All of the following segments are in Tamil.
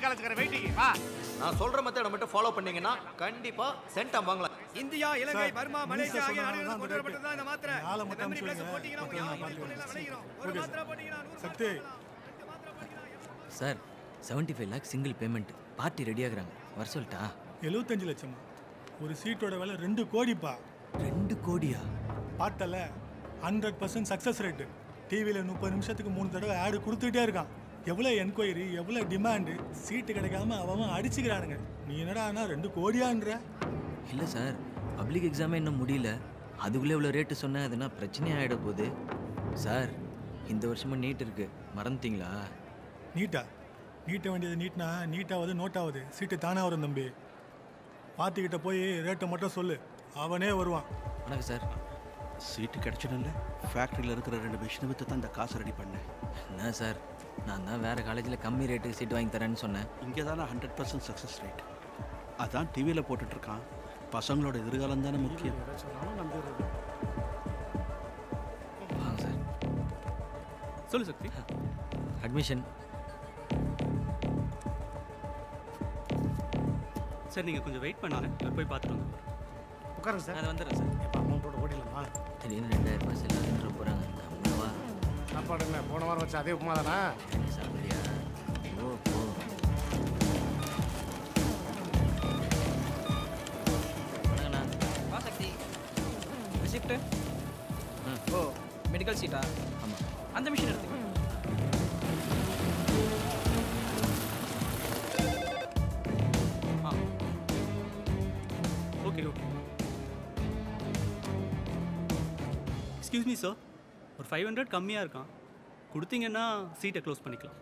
காலேஜ்கார வெயிட்டிங் வா நான் சொல்ற மெத்தட மட்டும் ஃபாலோ பண்ணீங்கன்னா கண்டிப்பா சென்டம் வாங்கலாம் இந்தியா இலங்கை பர்மா மலேசியா ஆகிய சொன்னா நாடுகளுக்கு தான் கொண்டு வரப்பட்டது தான் இந்த மாத்திரை ஆளை இந்த மட்டும் memory place அனுப்பிச்சு போட்டீங்கன்னா உங்க வைங்க. யாரும் use பண்ணலாம், விளைகிறோம். ஒரு ஓகே மாத்திரை போட்டீங்கன்னா நூறு சக்தி sir seventy five lakh single payment party ready ஆகுறாங்க வர சொல்லிட்டா எழுபத்தஞ்சு லட்சமா ஒரு சீட்டோட விலை ரெண்டு கோடிப்பா ரெண்டு கோடியா பார்த்தல ஹண்ட்ரட் பர்சன்ட் சக்ஸஸ் ரேட்டு டிவியில் முப்பது நிமிஷத்துக்கு மூணு தடவை ஆடு கொடுத்துக்கிட்டே இருக்கான் எவ்வளோ என்கொயரி எவ்வளோ டிமாண்டு சீட்டு கிடைக்காம அவன் அடிச்சுக்கிறானுங்க நீ என்னடா ஆனா ரெண்டு கோடியான்ற இல்லை சார் பப்ளிக் எக்ஸாமே இன்னும் முடியல அதுக்குள்ளே இவ்வளோ ரேட்டு சொன்னேன் அதுனா பிரச்சனை ஆகிட போகுது சார் இந்த வருஷமும் நீட் இருக்கு மறந்துட்டீங்களா நீட்டா நீட்ட வேண்டியது நீட்னா நீட்டாவது நோட்டாவது சீட்டு தானே வரும் தம்பி பார்த்துக்கிட்ட போய் ரேட்டை மட்டும் சொல்லு அவனே வருவான் வணக்கம் சார் சீட்டு கிடைச்சிடும்ல ஃபேக்ட்ரியில் இருக்கிற ரெண்டு மிஷினை விற்று தான் இந்த காசு ரெடி பண்ணேன் என்ன சார் நான் தான் வேறு காலேஜில் கம்மி ரேட்டுக்கு சீட் வாங்கி தரேன்னு சொன்னேன் இங்கே தானே ஹண்ட்ரட் பர்சன்ட் சக்ஸஸ் ரேட் அதான் டிவியில் போட்டுட்ருக்கான் பசங்களோட எதிர்காலம் தானே முக்கியம் வாங்க சார் சொல்லு சக்தி அட்மிஷன் சார் நீங்கள் கொஞ்சம் வெயிட் பண்ணுங்க இவர் போய் பார்த்துட்டு வந்து உட்காருங்க சார் நான் வந்துடுறேன் சார் எப்போ அமௌண்ட்டோட ஓடிடலாமா திடீர்னு ரெண்டாயிரம் ரூபாய் செல்லாதுன்ற போகிறாங்க கம்மியாவா சாப்பாடு என்ன போன வாரம் வச்சு அதே உப்புமா தானா சாப்பிட்றியா ஓ போ வணக்கண்ணா வா சக்தி ரிசிப்ட் ஓ மெடிக்கல் சீட்டா ஆமாம் அந்த மிஷின் எடுத்துக்க ஆ okay okay excuse me sir ஒரு ஃபைவ் ஹண்ட்ரட் கம்மியாக இருக்கான் கொடுத்தீங்கன்னா சீட்டை க்ளோஸ் பண்ணிக்கலாம்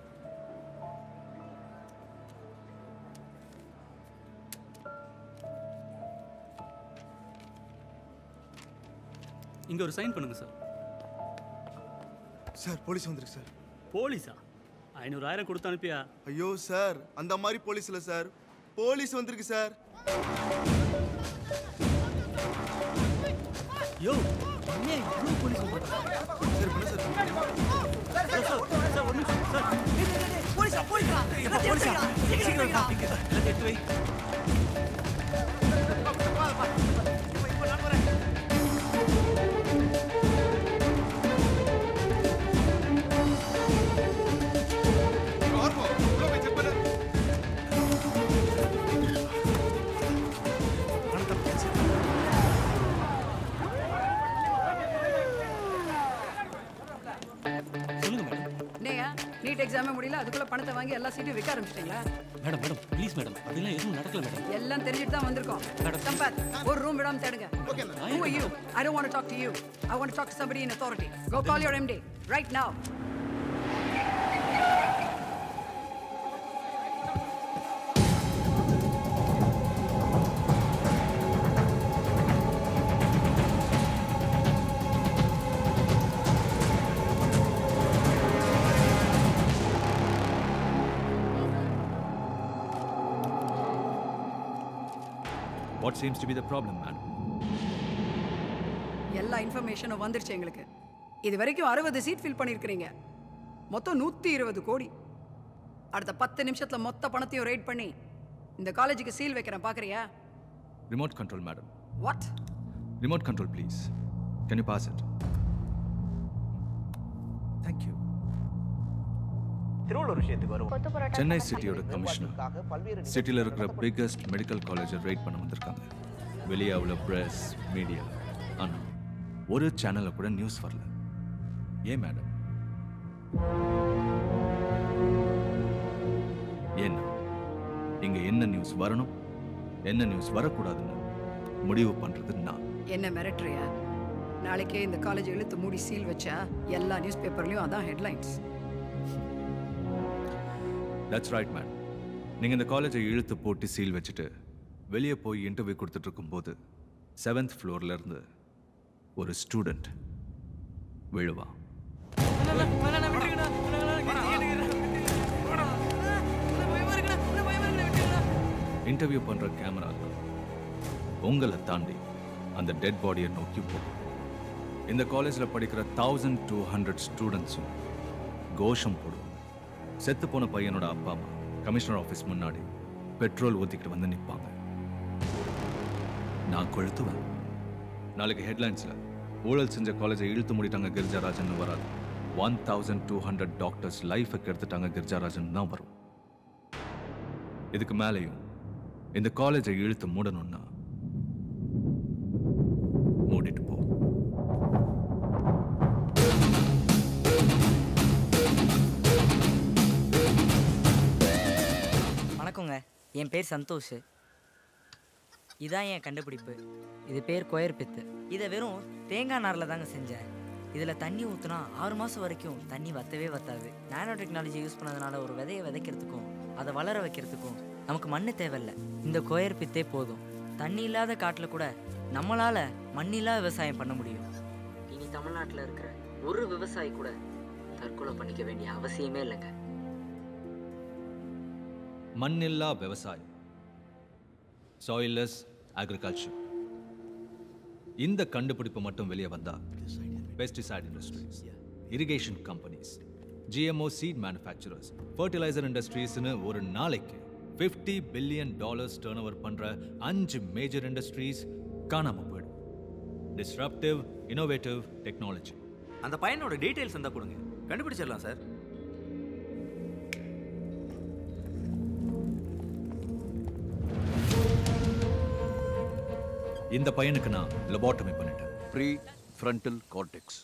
இங்கே ஒரு சைன் பண்ணுங்க சார் சார் போலீஸ் வந்துருக்கு சார் போலீஸா ஐநூறாயிரம் கொடுத்து அனுப்பியா ஐயோ சார் அந்த மாதிரி போலீஸ் இல்லை சார் போலீஸ் வந்திருக்கு சார் யோ ஏன் இவ்வளோ போலீஸ் சார் பண்ண சார் சார் ஒரு நிமிஷம் சார் போலீஸா போலீஸா போலீஸா எல்லாத்தையும் எடுத்து வை சொல்லுங்க மேடம் என்னையா நீட் எக்ஸாமே முடியல அதுக்குள்ள பணத்தை வாங்கி எல்லா சீட்டையும் விற்க ஆரம்பிச்சிட்டீங்களா மேடம் மேடம் ப்ளீஸ் மேடம் அப்படிலாம் எதுவும் நடக்கல மேடம் எல்லாம் தெரிஞ்சுட்டு தான் வந்திருக்கோம் சம்பத் ஒரு ரூம் விடாம தேடுங்க Who are you? I don't want to talk to you. I want to talk to somebody in authority. Go call your MD right now. What seems to be the problem, madam? எல்லா இன்ஃபர்மேஷனும் வந்துருச்சு எங்களுக்கு இது வரைக்கும் அறுபது சீட் ஃபில் பண்ணியிருக்கிறீங்க மொத்தம் நூற்றி இருபது கோடி அடுத்த பத்து நிமிஷத்துல மொத்த பணத்தையும் ரைட் பண்ணி இந்த காலேஜுக்கு சீல் வைக்கிறேன் பார்க்குறியா Remote control, madam. What Remote control, please. Can you pass it? Thank you. Tiruvallur விஷயத்துக்கு வருவோம் சென்னை சிட்டியோட கமிஷனர் சிட்டியில் இருக்கிற பிக்கஸ்ட் மெடிக்கல் காலேஜை ரைட் பண்ண வந்திருக்காங்க வெளியே அவ்வளோ ப்ரெஸ் மீடியா ஆனால் ஒரு சேனலில் கூட நியூஸ் வரல ஏன் மேடம் என்ன இங்க என்ன நியூஸ் வரணும் என்ன நியூஸ் வரக்கூடாதுன்னு முடிவு பண்றது நான் என்ன மிரட்டுறியா நாளைக்கே இந்த காலேஜ் இழுத்து மூடி சீல் வச்சா எல்லா நியூஸ் பேப்பர்லயும் அதான் ஹெட்லைன்ஸ் தட்ஸ் ரைட் மேம் நீங்க இந்த காலேஜை இழுத்து போட்டு சீல் வச்சுட்டு வெளியே போய் இன்டர்வியூ கொடுத்துட்டு இருக்கும்போது செவன்த் ஃப்ளோர்ல இருந்து ஒரு ஸ்டூடெண்ட் விழுவா இன்டர்வியூ பண்ற கேமரா உங்களை தாண்டி அந்த டெட் பாடியை நோக்கி போகும் இந்த காலேஜில் படிக்கிற தௌசண்ட் டூ ஹண்ட்ரட் ஸ்டூடெண்ட்ஸும் கோஷம் போடுவாங்க செத்து போன பையனோட அப்பா அம்மா கமிஷனர் ஆஃபீஸ் முன்னாடி பெட்ரோல் ஊற்றிக்கிட்டு வந்து நிற்பாங்க நான் கொளுத்துவேன் நாளைக்கு ஹெட்லைன்ஸில் ஊழல் செஞ்ச காலேஜை இழுத்து மூடிட்டாங்க கிரிஜாராஜன் வராது one thousand two hundred doctors லைஃபை கெடுத்துட்டாங்க கிரிஜாராஜன் தான் வரும் இதுக்கு மேலேயும் இந்த காலேஜை இழுத்து மூடணும்னா மூடிட்டு போ வணக்கங்க என் பேர் சந்தோஷ் இதான் என் கண்டுபிடிப்பு இது பேர் கொயர் பித்து இதை வெறும் தேங்காய் நாரில் தாங்க செஞ்சேன் இதில் தண்ணி ஊற்றுனா ஆறு மாதம் வரைக்கும் தண்ணி வத்தவே வத்தாது நானோ டெக்னாலஜி யூஸ் பண்ணதுனால ஒரு விதையை விதைக்கிறதுக்கும் அதை வளர வைக்கிறதுக்கும் நமக்கு மண்ணு தேவையில்ல இந்த கொயர் பித்தே போதும் தண்ணி இல்லாத காட்டில் கூட நம்மளால் மண்ணில்லா விவசாயம் பண்ண முடியும் இனி தமிழ்நாட்டில் இருக்கிற ஒரு விவசாயி கூட தற்கொலை பண்ணிக்க வேண்டிய அவசியமே இல்லைங்க மண்ணில்லா விவசாயம் சாயில்லஸ் அக்ரிகல்ச்சர் இந்த கண்டுபிடிப்பு மட்டும் வெளியே வந்தா pesticide industries irrigation companies GMO seed manufacturers fertiliser இண்டஸ்ட்ரீஸ்னு ஒரு நாளைக்கு 50 பில்லியன் டாலர்ஸ் டேர்ன் ஓவர் பண்ற அஞ்சு மேஜர் இண்டஸ்ட்ரீஸ் காணாம போயிடும் டிஸ்ரப்டிவ் இன்னோவேட்டிவ் டெக்னாலஜி அந்த பையனோட டீடைல்ஸ் இருந்தா கொடுங்க கண்டுபிடிச்சிடலாம் சார் இந்த பையனுக்கு நான் லெபார்டமி பண்ணிட்டேன் ப்ரீ ஃப்ரண்டல் கார்டெக்ஸ்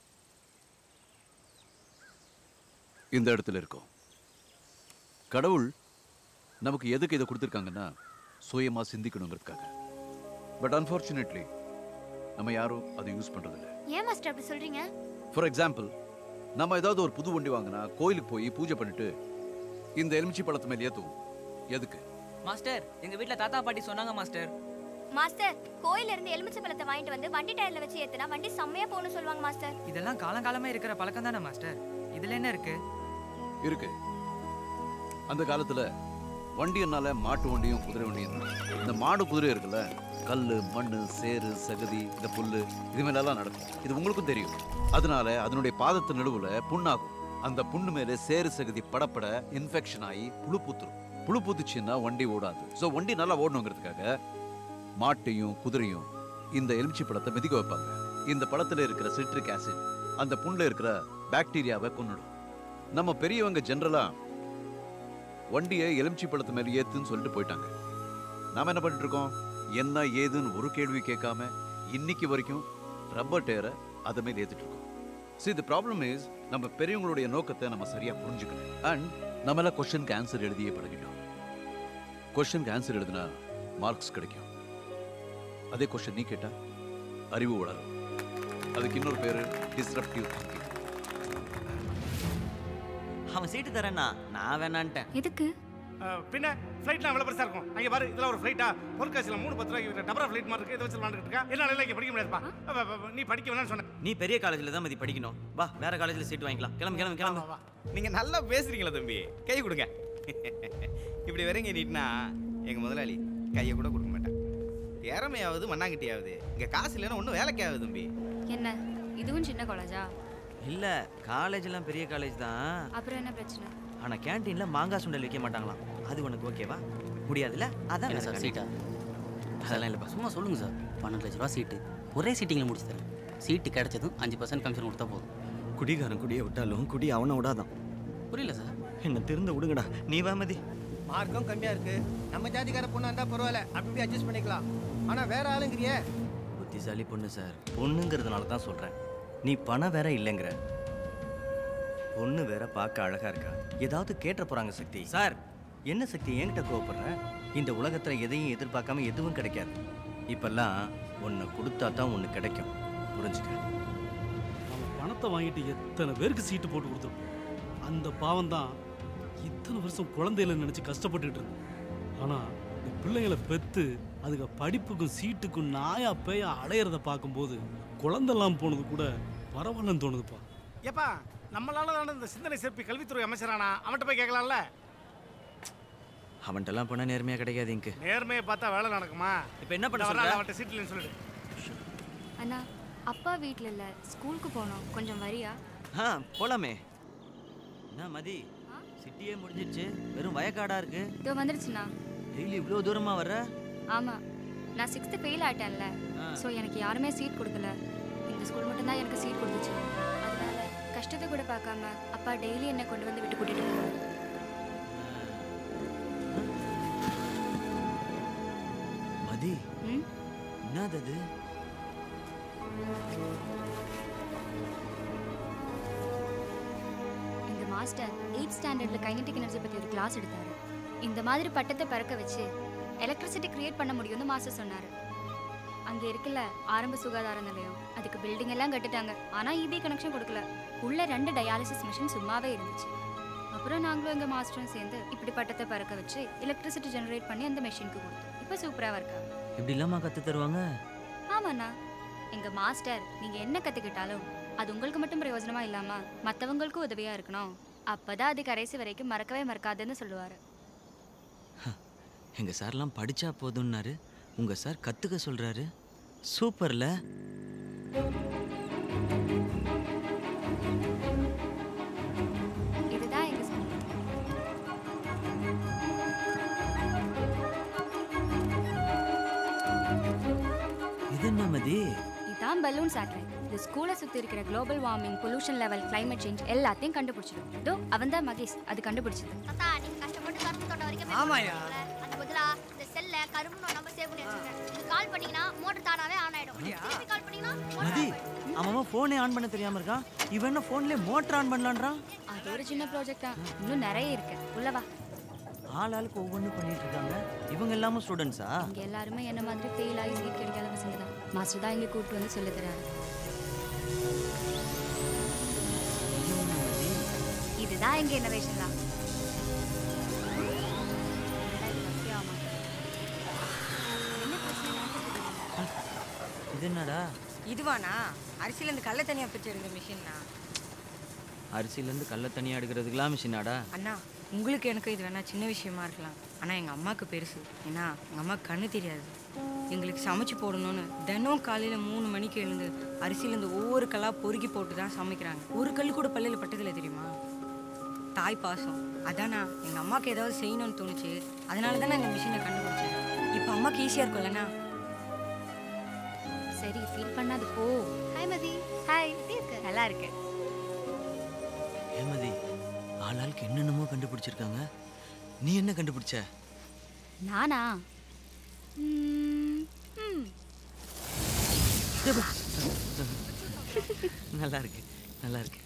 இந்த இடத்துல இருக்கும் கடவுள் நமக்கு எதுக்கு இதை கொடுத்துருக்காங்கன்னா சுயமா சிந்திக்கணுங்கிறதுக்காக பட் அன்ஃபார்ச்சுனேட்லி நம்ம யாரும் அதை யூஸ் பண்றதில்ல ஏன் மாஸ்டர் அப்படி சொல்றீங்க ஃபார் எக்ஸாம்பிள் நம்ம ஏதாவது ஒரு புது வண்டி வாங்கினா கோயிலுக்கு போய் பூஜை பண்ணிட்டு இந்த எலுமிச்சி பழத்து மேலே ஏற்றுவோம் எதுக்கு மாஸ்டர் எங்க வீட்ல தாத்தா பாட்டி சொன்னாங்க மாஸ்டர் மாஸ்டர் கோயில்ல இருந்து எலுமிச்சை பழத்தை வாங்கிட்டு வந்து வண்டி டயர்ல வச்சு ஏத்துனா வண்டி செம்மையா போகணும்னு சொல்லுவாங்க மாஸ்டர் இதெல்லாம் காலங்காலமா இருக்கிற பழக்கம் தானே மாஸ்டர் இதுல என்ன இருக்கு இருக்கு அந்த காலத்துல வண்டியனால மாட்டு வண்டியும் குதிரை வண்டியும் தான். இந்த மாடு குதிரை இருக்குல்ல கல்லு மண்ணு சேறு சகதி இந்த புல்லு இது மேலெல்லாம் நடக்கும் இது உங்களுக்கும் தெரியும் அதனால அதனுடைய பாதத்து நடுவுல புண்ணாகும் அந்த புண்ணு மேல சேறு சகதி படப்பட இன்ஃபெக்ஷன் ஆகி புழு பூத்துரும் புழு பூத்துச்சுன்னா வண்டி ஓடாது ஸோ வண்டி நல்லா ஓடணுங்கிறதுக்காக மாட்டையும் குதிரையும் இந்த எலுமிச்சி பழத்தை மிதிக்க வைப்பாங்க இந்த பழத்துல இருக்கிற சிட்ரிக் ஆசிட் அந்த புண்ணுல இருக்கிற பாக்டீரியாவை கொன்னுடும் நம்ம பெரியவங்க ஜென்ரலா வண்டியை எலுமிச்சி பழத்து மேல ஏத்துன்னு சொல்லிட்டு போயிட்டாங்க நாம என்ன பண்ணிட்டு இருக்கோம் என்ன ஏதுன்னு ஒரு கேள்வி கேட்காம இன்னைக்கு வரைக்கும் ரப்பர் டயரை அதை மேல ஏத்திட்டு இருக்கோம் see the ப்ராப்ளம் இஸ் நம்ம பெரியவங்களுடைய நோக்கத்தை நம்ம சரியா புரிஞ்சுக்கணும் அண்ட் நம்ம எல்லாம் கொஸ்டினுக்கு ஆன்சர் எழுதியே பழகிட்டோம் கொஸ்டினுக்கு ஆன்சர் எழுதுனா மார்க்ஸ் கிடைக்கும் அதே கொஸ்டின் நீ கேட்டா அறிவு வளரும் அதுக்கு இன்னொரு பேரு டிஸ்ரப்டிவ் திங்கிங் அவன் சீட்டு தரேன்னா நான் வேணான்ட்டேன் எதுக்கு பின்ன ஃப்ளைட்லாம் எவ்வளோ பெருசாக இருக்கும் அங்கே பாரு இதெல்லாம் ஒரு ஃப்ளைட்டா பொற்காசியில் மூணு பத்து ரூபாய்க்கு டபரா ஃப்ளைட் மாதிரி இருக்கு இதை வச்சு விளாண்டுட்டு இருக்கா என்னால இங்கே படிக்க முடியாதுப்பா அப்ப, அப்ப, அப்ப, நீ படிக்க வேணாம்னு சொன்னேன் நீ பெரிய காலேஜில் தான் மதி படிக்கணும் வா வேற காலேஜில் சீட் வாங்கிக்கலாம் கிளம்பு கிளம்பு கிளம்பு நீங்க நல்லா பேசுறீங்களா தம்பி கை கொடுங்க இப்படி வரீங்க நீட்னா எங்க முதலாளி கையை கூட கொடுக்க மாட்டேன் திறமையாவது மண்ணாங்கட்டியாவது இங்க காசு இல்லைன்னா ஒன்றும் வேலைக்கு ஆகுது தம்பி என்ன இதுவும் சின்ன காலேஜா இல்லை காலேஜ்லாம் பெரிய காலேஜ் தான் அப்புறம் என்ன பிரச்சனை ஆனால் கேன்டீனில் மாங்காய் சுண்டல் விற்க மாட்டாங்களாம் அது உனக்கு ஓகேவா முடியாதுல்ல அதான் என்ன வேற சார் canteen. சீட்டா அதெல்லாம் இல்லைப்பா சும்மா சொல்லுங்கள் சார் பன்னெண்டு லட்ச ரூபா சீட்டு ஒரே சீட்டிங்கில் முடிச்சு தரேன் சீட்டு கிடைச்சதும் அஞ்சு பர்சன்ட் கமிஷன் கொடுத்தா போதும் குடிகாரன் குடியை விட்டாலும் குடி அவனை விடாதான் புரியல சார் என்ன திருந்த விடுங்கடா நீ வா மதி மார்க்கும் கம்மியா இருக்கு நம்ம ஜாதிக்கார பொண்ணா இருந்தா பரவாயில்ல அப்படி இப்படி அட்ஜஸ்ட் பண்ணிக்கலாம் ஆனா வேற ஆளுங்கிறியே புத்திசாலி பொண்ணு சார் பொண்ணுங்கிறதுனால தான் சொல்கிறேன் நீ பணம் வேற இல்லைங்கிற பொண்ணு வேற பார்க்க அழகா இருக்கா ஏதாவது கேட்ட போறாங்க சக்தி சார் என்ன சக்தி என்கிட்ட கோவப்படுற இந்த உலகத்தில் எதையும் எதிர்பார்க்காம எதுவும் கிடைக்காது இப்பெல்லாம் ஒன்று கொடுத்தா தான் ஒன்று கிடைக்கும் புரிஞ்சுக்க அவன் பணத்தை வாங்கிட்டு எத்தனை பேருக்கு சீட்டு போட்டு கொடுத்துருப்போம் அந்த பாவம் தான் இத்தனை வருஷம் குழந்தையில நினச்சி கஷ்டப்பட்டுட்டு இருந்தேன் ஆனால் இந்த பிள்ளைங்களை பெற்று அதுக்கு படிப்புக்கும் சீட்டுக்கும் நாயா பேயா அடையிறத பார்க்கும்போது குழந்தெல்லாம் போனது கூட பரவாயில்லன்னு தோணுதுப்பா ஏப்பா நம்மளால தானே இந்த சிந்தனை சிற்பி கல்வித்துறை அமைச்சரானா அவன்கிட்ட போய் கேட்கலாம்ல அவன்கிட்டலாம் போனால் நேர்மையாக கிடைக்காது இங்கு நேர்மையை பார்த்தா வேலை நடக்குமா இப்போ என்ன பண்ண இந்த வர்றான், சொல்ற? அவன்கிட்ட சீட்லன்னு சொல்லிடு அண்ணா அப்பா வீட்டில் இல்லை ஸ்கூலுக்கு போனோம் கொஞ்சம் வரியா ஆ போலாமே என்ன மதி சிட்டியே முடிஞ்சிருச்சு வெறும் வயக்காடா இருக்கு இதோ வந்துருச்சுண்ணா டெய்லி இவ்வளோ தூரமா வர்ற ஆமாம் நான் சிக்ஸ்த்து ஃபெயில் ஆயிட்டேன்ல ஆ. ஸோ எனக்கு யாருமே சீட் கொடுக்கல இந்த ஸ்கூல் மட்டும்தான் எனக்கு சீட் கொடுத்துச்சு அதனால கஷ்டத்தை கூட பார்க்காம அப்பா டெய்லி என்னை கொண்டு வந்து விட்டு கூட்டிட்டு போவாங்க மதி ம் என்னது அது இந்த மாஸ்டர் எயிட் ஸ்டாண்டர்ட்ல கைனடிக் எனர்ஜி பத்தி ஒரு கிளாஸ் எடுத்தாரு இந்த மாதிரி பட்டத்தை பறக்க வச்சு எலக்ட்ரிசிட்டி கிரியேட் பண்ண முடியும்னு மாஸ்டர் சொன்னாரு அங்க இருக்குல்ல ஆரம்ப சுகாதார நிலையம் அதுக்கு பில்டிங் எல்லாம் கட்டிட்டாங்க ஆனா இபி கனெக்ஷன் கொடுக்கல உள்ள ரெண்டு டயாலிசிஸ் மிஷின் சும்மாவே இருந்துச்சு அப்புறம் நாங்களும் எங்க மாஸ்டரும் சேர்ந்து இப்படி பட்டத்தை பறக்க வச்சு எலக்ட்ரிசிட்டி ஜெனரேட் பண்ணி அந்த மெஷினுக்கு கொடுத்தோம் இப்போ சூப்பரா இருக்கா இப்படி இல்லாம கத்து தருவாங்க ஆமாண்ணா எங்க மாஸ்டர் நீங்க என்ன கத்துக்கிட்டாலும் அது உங்களுக்கு மட்டும் பிரயோஜனமா இல்லாம மத்தவங்களுக்கும் உதவியா இருக்கணும் அப்பதான் அது கடைசி வரைக்கும் மறக்கவே மறக்காதுன்னு சொல்லுவாரு எங்க சார்லாம் படிச்சா போதும்னாரு உங்க சார் கத்துக்க சொல்றாரு சூப்பர்ல இதுதான் எங்க ஸ்கூல் இது என்ன மதி இதான் பலூன் சேட்டலைட் இது ஸ்கூலை சுத்தி இருக்கிற global warming pollution level climate change எல்லாத்தையும் கண்டுபிடிச்சிடும் இதோ அவன் தான் மகேஷ் அது கண்டுபிடிச்சது தாத்தா நீங்க கஷ்டப்பட்டு கரும்பு தோட்டம் வரைக்கும் ஆமாயா. அது பதிலா இந்த செல்ல கரும்பு நம்ம சேவ் பண்ணி வச்சிருக்கேன் இது கால் பண்ணீங்கன்னா மோட்டர் தானாவே ஆன் ஆயிடும் திருப்பி கால் பண்ணீங்கன்னா மதி அவன் ஃபோனே ஆன் பண்ண தெரியாம இருக்கான் இவன் என்ன ஃபோன்லயே மோட்டர் ஆன் பண்ணலான்றான் அது ஒரு சின்ன ப்ராஜெக்ட் தான் இன்னும் நிறைய இருக்கு உள்ளவா ஆள் ஆளுக்கு ஒவ்வொன்றும் பண்ணிட்டு இருக்காங்க இவங்க எல்லாமும் ஸ்டூடெண்ட்ஸா இங்க எல்லாருமே என்ன மாதிரி ஃபெயில் ஆகி சீட் கிடைக்காத பசங்க தான் மாஸ்டர் தான் இங்க கூப்பிட்டு வந்து சொல்லி தராரு இதுதான் எங்க இன்னோவேஷன் தான் இது என்னடா இதுவாண்ணா அரிசியிலேருந்து கடல தனியாக பிரிச்சு எடுக்கிற மிஷின்ண்ணா அரிசியிலேருந்து கடல தனியாக எடுக்கிறதுக்கெல்லாம் மிஷினாடா அண்ணா உங்களுக்கு எனக்கு இது வேணா சின்ன விஷயமா இருக்கலாம் ஆனால் எங்கள் அம்மாவுக்கு பெருசு ஏன்னா எங்கள் அம்மாவுக்கு கண்ணு தெரியாது எங்களுக்கு சமைச்சு போடணும்னு தினம் காலையில் மூணு மணிக்கு எழுந்து அரிசியிலேருந்து ஒவ்வொரு கல்லாக பொறுக்கி போட்டு தான் சமைக்கிறாங்க ஒரு கல் கூட பல்லில் பட்டதில்லை தெரியுமா தாய் பாசம் அதானா எங்கள் அம்மாவுக்கு ஏதாவது செய்யணும்னு தோணுச்சு அதனால தான் நான் இந்த மிஷினை கண்டுபிடிச்சேன் இப்போ அம்மாவுக்கு ஈஸியாக இருக்கும்லண்ணா சரி ஃபீல் பண்ணாது போ ஹாய் மதி ஹாய் எப்படி இருக்கு நல்லா இருக்கு ஏமதி ஆள் ஆளுக்கு என்னென்னமோ கண்டுபிடிச்சிருக்காங்க நீ என்ன கண்டுபிடிச்ச நானா ம், ம். நல்லா இருக்கு நல்லா இருக்கு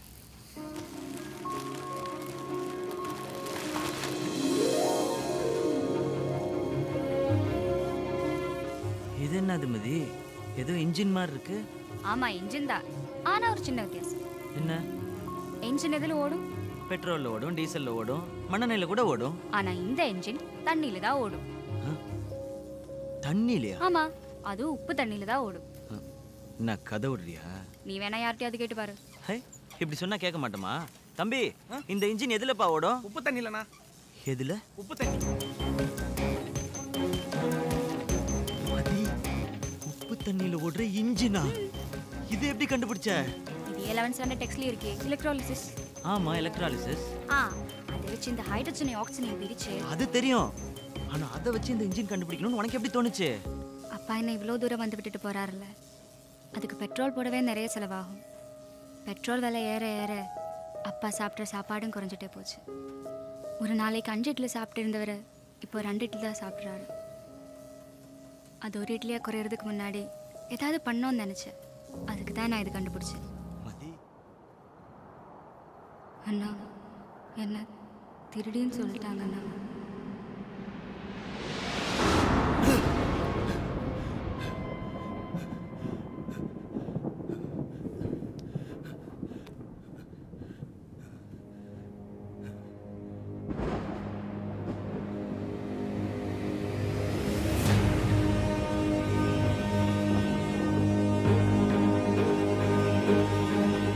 இது என்னது மதி ஏதோ இன்ஜின் மாதிரி இருக்கு ஆமா இன்ஜின் தான் ஆனா ஒரு சின்ன வித்தியாசம் என்ன என்ஜின் எதுல ஓடும் பெட்ரோல்ல ஓடும் டீசல்ல ஓடும் மண்ணெண்ணெயில கூட ஓடும் ஆனா இந்த என்ஜின் தண்ணியில தான் ஓடும் தண்ணிலையா ஆமா அதுவும் உப்பு தண்ணியில தான் ஓடும் என்ன கதை விடுறியா நீ வேணா யார்கிட்டயாவது கேட்டு பாரு ஹே இப்படி சொன்னா கேட்க மாட்டோமா தம்பி இந்த இன்ஜின் எதுலப்பா ஓடும் உப்பு தண்ணிலண்ணா எதுல உப்பு தண்ணி மதி உப்பு தண்ணியில ஓடுற இன்ஜினா இது எப்படி கண்டுபிடிச்ச இது ஏலவன் ஸ்டாண்டர்ட் டெக்ஸ்ட்லயும் இருக்கு எலக்ட்ராலிசிஸ் ஆமா எலக்ட்ராலிசிஸ் ஆ அதை வச்சு இந்த ஹைட்ரஜனை ஆக்சிஜனை பிரிச்சு அது தெரியும் ஆனா அதை வச்சு இந்த இன்ஜின் கண்டுபிடிக்கணும்னு உனக்கு எப்படி தோணுச்சு அப்பா என்ன இவ்வளோ தூரம் வந்து விட்டுட்டு போறாருல்ல அதுக்கு பெட்ரோல் போடவே நிறைய செலவாகும் பெட்ரோல் விலை ஏற ஏற அப்பா சாப்பிட்ற சாப்பாடும் குறைஞ்சிட்டே போச்சு ஒரு நாளைக்கு அஞ்சு இட்லி சாப்பிட்டு இருந்தவர் இப்போ ரெண்டு இட்லி தான் சாப்பிட்றாரு அது ஒரு இட்லியாக குறையிறதுக்கு முன்னாடி ஏதாவது பண்ணோன்னு நினச்சேன் அதுக்கு தான் நான் இது கண்டுபிடிச்சேன் மதி அண்ணா என்ன திருடின்னு சொல்லிட்டாங்க அண்ணா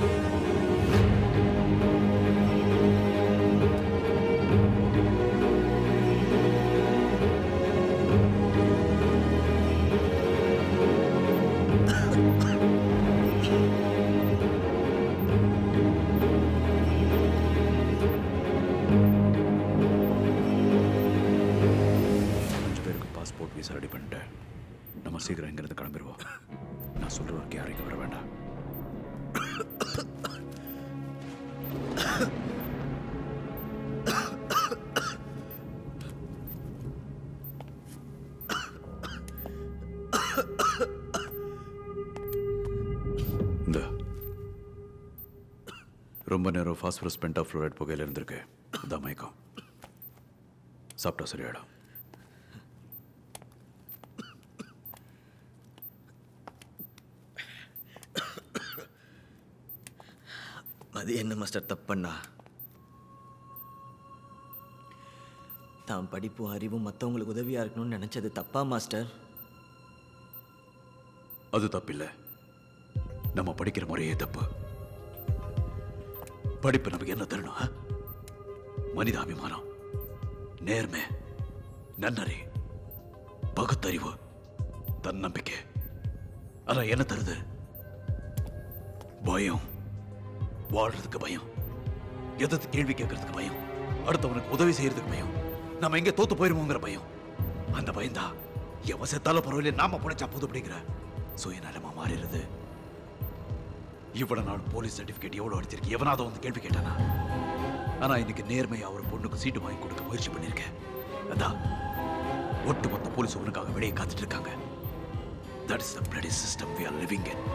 மதி பாடிஸ் ரெடி பண்ணிட்டேன் நம்ம சீக்கிரம் இங்கிருந்து கிளம்பிடுவோம் நான் சொல்ற வரைக்கும் யாரும் இங்க வர வேண்டாம் இந்த ரொம்ப நேரம் ஃபாஸ்பரஸ் பென்டாஃப்ளோரைட் புகையில இருந்திருக்கு இதான் மயக்கம் சாப்பிட்டா சரியாயிடும் அது என்ன மாஸ்டர் தப்பண்ணா தான் படிப்பும் அறிவும் மற்றவங்களுக்கு உதவியா இருக்கணும்னு நினைச்சது தப்பா மாஸ்டர் அது தப்பில்லை நம்ம படிக்கிற முறையே தப்பு படிப்பு நமக்கு என்ன தரணும் ஆ? மனிதாபிமானம் நேர்மை நன்னறி பகுத்தறிவு தன்னம்பிக்கை ஆனா என்ன தருது பயம் வாழ்றதுக்கு பயம் எதிர்த்து கேள்வி கேட்கறதுக்கு பயம் அடுத்தவனுக்கு உதவி செய்யறதுக்கு பயம் நம்ம எங்க தோத்து போயிருமோங்கிற பயம் அந்த பயம்தான் எவன் செத்தாலும் பரவாயில்ல நாம புனைச்சா போதும் அப்படிங்கிற சுயநலமா மாறிடுது இவ்வளவு நாள் போலீஸ் சர்டிபிகேட் எவ்வளவு அடிச்சிருக்கு எவனாவது வந்து கேள்வி கேட்டானா ஆனா இன்னைக்கு நேர்மையா ஒரு பொண்ணுக்கு சீட்டு வாங்கி கொடுக்க முயற்சி பண்ணிருக்கேன் அதான் ஒட்டுமொத்த போலீஸ் உனக்காக வெளியே காத்துட்டு இருக்காங்க that is the bloody system we are living in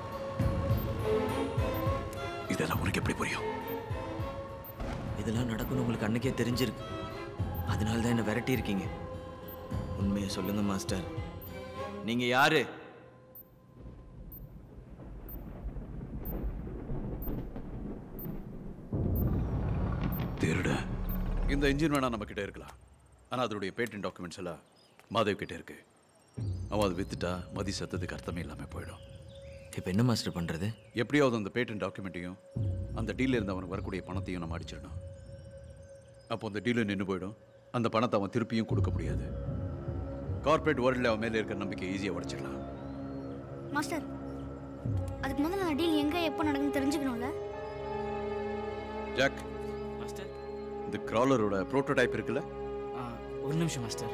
இதெல்லாம் உனக்கு எப்படி புரியும் இதெல்லாம் நடக்கும்னு உங்களுக்கு அன்னைக்கே தெரிஞ்சிருக்கு அதனால தான் என்ன விரட்டி இருக்கீங்க உண்மையை சொல்லுங்க மாஸ்டர் நீங்க யாரு திருட இந்த இன்ஜின் வேணா நம்ம கிட்ட இருக்கலாம் ஆனா அதோடைய பேட்டன் டாக்குமெண்ட்ஸ் எல்லாம் மாதேவ் கிட்ட இருக்கு அவன் அதை வித்துட்டா மதி சத்தத்துக்கு அர்த்தமே இல்லாம போயிடும் இப்போ என்ன மாஸ்டர் பண்றது எப்படியாவது அந்த பேட்டன் டாக்குமெண்ட்டையும் அந்த டீலில் இருந்து அவனுக்கு வரக்கூடிய பணத்தையும் நம்ம அடிச்சிடணும் அப்போ அந்த டீலு நின்று போயிடும் அந்த பணத்தை அவன் திருப்பியும் கொடுக்க முடியாது கார்ப்பரேட் வேர்ல்டில் அவன் மேலே இருக்கிற நம்பிக்கை ஈஸியாக உடச்சிடலாம் மாஸ்டர் அதுக்கு முதல்ல நான் டீல் எங்க எப்போ நடக்குன்னு தெரிஞ்சுக்கணும்ல ஜாக் மாஸ்டர் இந்த கிராலரோட ப்ரோட்டோடைப் இருக்குல்ல ஒரு நிமிஷம் மாஸ்டர்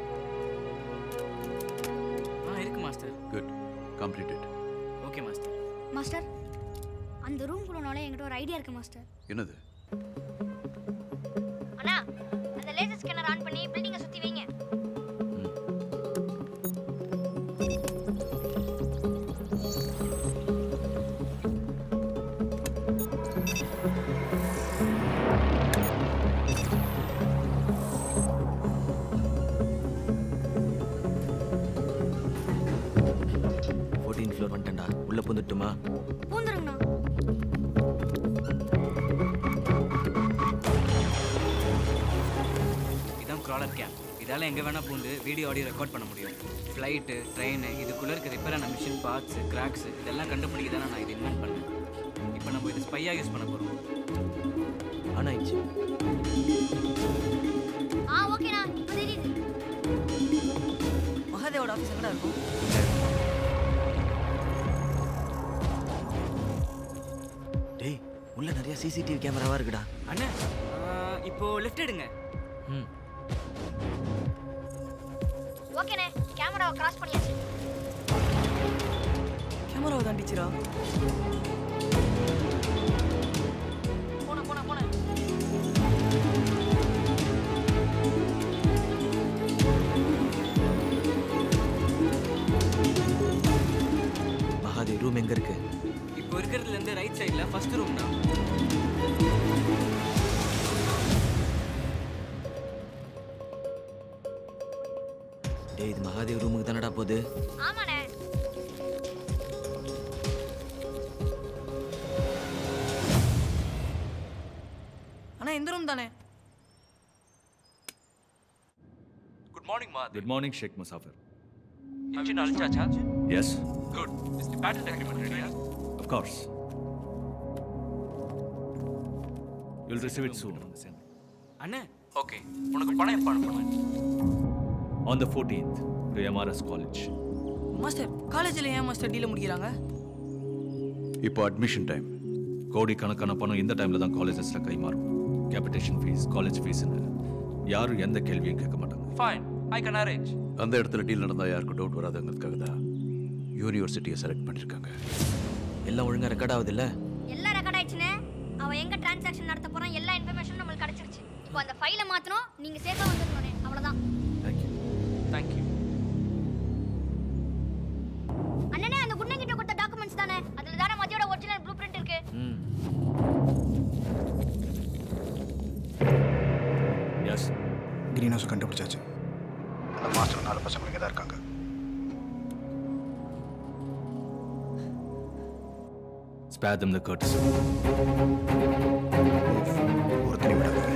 ஆ இருக்கு master good completed okay master master அந்த ரூம்குள்ளனால என்கிட்ட ஒரு ஐடியா இருக்கு மாஸ்டர் என்னது அண்ணா அந்த லேசர் ஸ்கேனர் ஆன் பண்ணி பில்டிங்கை சுத்தி வைங்க ஃபோர்டீன் ஃப்ளோர் வந்துட்டேன்டா உள்ள புந்துட்டுமா பூந்துருங்கண்ணா இதான் க்ராலர் கேம்ப் இதால் எங்கே வேணால் பூந்து வீடியோ ஆடியோ ரெக்கார்ட் பண்ண முடியும் ஃப்ளைட்டு ட்ரெயின் இதுக்குள்ளே இருக்க ரிப்பேரான மிஷின் பார்ட்ஸ் கிராக்ஸ் இதெல்லாம் கண்டுபிடிக்க தானே நான் இது இன்வென்ட் பண்ணேன் இப்போ நம்ம இது ஸ்பையாக யூஸ் பண்ண போகிறோம் ஆனாயிடுச்சு ஆ ஓகேண்ணா இப்போ தெரியுது மகாதேவோட ஆஃபீஸ் எங்கடா இருக்கும் டேய் உள்ள நிறைய சிசிடிவி கேமராவா இருக்குடா அண்ணே ஆ, இப்போ லெஃப்ட் எடுங்க ம் ஓகேண்ணே கேமராவை கிராஸ் பண்ணியாச்சு கேமராவை தாண்டிச்சிரா போன போன போன மகாதேவ் ரூம் எங்க இருக்கு இப்போ இருக்கிறதுல இருந்து ரைட் சைடில் ஃபர்ஸ்ட் ரூம் தான் டேய் இது மகாதேவ் ரூமுக்கு தானடா போகுது ஆமாண்ணே அண்ணா இந்த ரூம் தானே குட் மார்னிங் மா good morning Sheikh Muzaffar engine அழிச்சாச்சா yes good is the pattern agreement ரெடியா Of course. You'll receive it soon. அண்ணே ஓகே உனக்கு பணம் எப்போ அனுப்பணும் On the 14th to MRS College. Master காலேஜில் ஏன் மாஸ்டர் டீல முடிக்கிறாங்க இப்போ அட்மிஷன் டைம் கோடிக்கணக்கான பணம் இந்த டைம்ல தான் காலேஜஸ்ல கைமாறும் கேபிட்டேஷன் ஃபீஸ் காலேஜ் ஃபீஸ்னு யாரும் எந்த கேள்வியும் கேட்க மாட்டாங்க ஃபைன் ஐ கேன் அரேஞ்ச் அந்த இடத்துல டீல் நடந்தால் யாருக்கும் டவுட் வராதுங்கிறதுக்காக தான் யூனிவர்சிட்டியை செலக்ட் பண்ணியிருக்காங்க எல்லாம் ஒழுங்கா ரெக்கார்ட் ஆகுது இல்ல எல்லாம் ரெக்கார்ட் ஆயிடுச்சுனே அவன் எங்க டிரான்சாக்ஷன் நடத்த போறான் எல்லா இன்ஃபர்மேஷனும் நம்மளுக்கு கிடைச்சிருச்சு இப்போ அந்த ஃபைலை மாத்தணும் நீங்க சேஃபா வந்துடணும்னே அவ்வளவுதான் தேங்க்யூ அண்ணனே அந்த குண்ணன் கிட்ட கொடுத்த டாக்குமெண்ட்ஸ் தானே அதுல தானே மதியோட ஒரிஜினல் ப்ளூ பிரிண்ட் இருக்கு ம் எஸ் கிரீன் ஹவுஸ் கண்டுபிடிச்சாச்சு அந்த மாஸ்டர் நாலு பசங்க இங்கே தான் இருக்காங்க Spare them the courtesy. ஒருத்தனையும் விடாதீங்க